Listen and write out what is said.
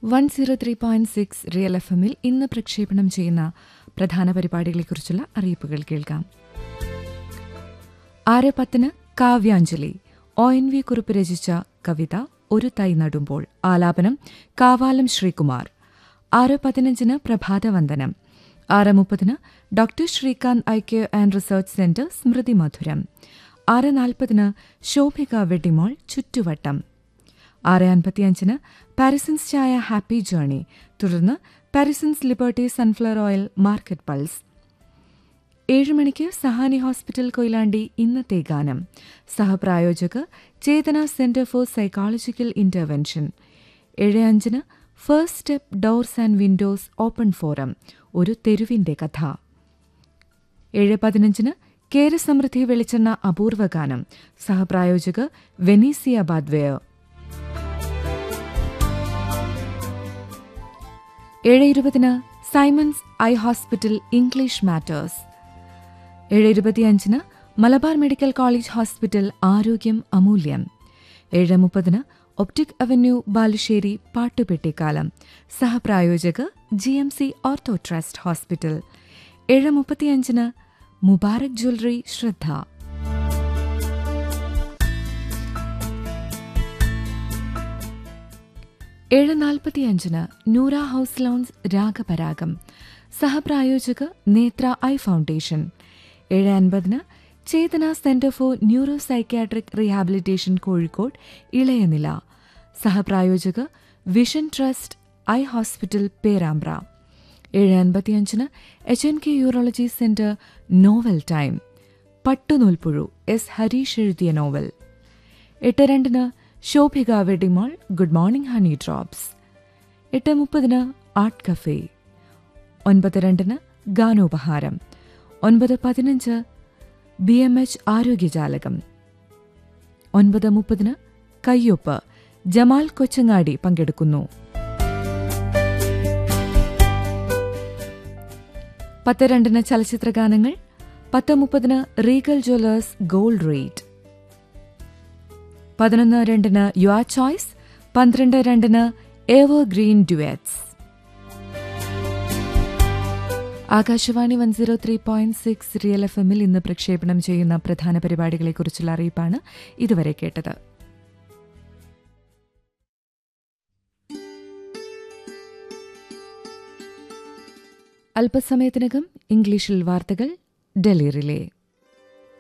one zero three point six real F എമ്മിൽ ഇന്ന് പ്രക്ഷേപണം ചെയ്യുന്ന പ്രധാന പരിപാടികളെക്കുറിച്ചുള്ള അറിയിപ്പുകൾ കേൾക്കാം ആറ് പത്തിന് കാവ്യാഞ്ജലി ഒ എൻ വി കുറിപ്പ് രചിച്ച കവിത ഒരു തൈ നടുമ്പോൾ ആലാപനം കാവാലം ശ്രീകുമാർ ആറ് പതിനഞ്ചിന് പ്രഭാതവന്ദനം ആറ് മുപ്പതിന് doctor Srikanth eye care and research centre സ്മൃതി മധുരം ആറ് നാൽപ്പതിന് ശോഭിക വെഡിമോൾ ചുറ്റുവട്ടം ആറ് അൻപത്തിയഞ്ചിന് പാരിസൺസ് ചായ ഹാപ്പി ജേർണി തുടർന്ന് Parisons liberty sunflower oil market pulse ഏഴ് മണിക്ക് സഹാനി ഹോസ്പിറ്റൽ കൊയിലാണ്ടി ഇന്നത്തെ ഗാനം സഹപ്രായോജക് Chetana centre for psychological intervention ഏഴ് അഞ്ചിന് first step doors and windows open forum ഒരു തെരുവിന്റെ കഥ ഏഴ് പതിനഞ്ചിന് കേരസമൃദ്ധി വെളിച്ചെണ്ണ അപൂർവ ഗാനം സഹപ്രായോജക് വെനീസിയ ബാദ്വേയർ ഏഴ് ഇരുപതിന് Simons eye hospital English matters ഏഴ് ഇരുപത്തിയഞ്ചിന് മലബാർ മെഡിക്കൽ കോളേജ് ഹോസ്പിറ്റൽ ആരോഗ്യം അമൂല്യം ഏഴ് മുപ്പതിന് ഒപ്റ്റിക് അവന്യൂ ബാലുശ്ശേരി പാട്ടുപെട്ടിക്കാലം സഹപ്രായോജക് G M C ortho trust hospital ഏഴ് മുപ്പത്തിയഞ്ചിന് മുബാറക് ജ്വല്ലറി ശ്രദ്ധ ഏഴ് നാൽപ്പത്തിയഞ്ചിന് നൂറ ഹൌസ് ലോൺസ് രാഗപരാഗം സഹപ്രായോജക് നേത്ര ഐ ഫൗണ്ടേഷൻ ഏഴ് അൻപതിന് Chetana centre for neuro psychiatric rehabilitation Kozhikode ഇളയനില സഹപ്രായോജക് vision trust eye hospital Perambra ഏഴ് അൻപത്തിയഞ്ചിന് H N K urology centre novel time പട്ടുനൂൽപ്പുഴു എസ് ഹരീഷ് എഴുതിയ നോവൽ എട്ട് രണ്ടിന് Shobhika wedding mall good morning honey drops എട്ട് മുപ്പതിന് ആർട്ട് കഫേ ഒൻപത് രണ്ടിന് ഗാനോപഹാരം ഒൻപത് പതിനഞ്ച് ബി എം എച്ച് ആരോഗ്യജാലകം ഒൻപത് മുപ്പതിന് കയ്യൊപ്പ് ജമാൽ കൊച്ചങ്ങാടി പങ്കെടുക്കുന്നു പത്ത് രണ്ടിന് ചലച്ചിത്ര ഗാനങ്ങൾ പത്ത് മുപ്പതിന് റീഗൽ ജ്വല്ലേഴ്സ് ഗോൾഡ് റേറ്റ് പതിനൊന്ന് രണ്ടിന് യുവർ ചോയ്സ് പന്ത്രണ്ട് രണ്ടിന് evergreen duets Akashvani one zero three point six real F എമ്മിൽ ഇന്ന് പ്രക്ഷേപണം ചെയ്യുന്ന പ്രധാന പരിപാടികളെക്കുറിച്ചുള്ള അറിയിപ്പാണ് ഇതുവരെ കേട്ടത് അല്പസമയത്തിനകം ഇംഗ്ലീഷിൽ വാർത്തകൾ ഡൽഹി റിലേ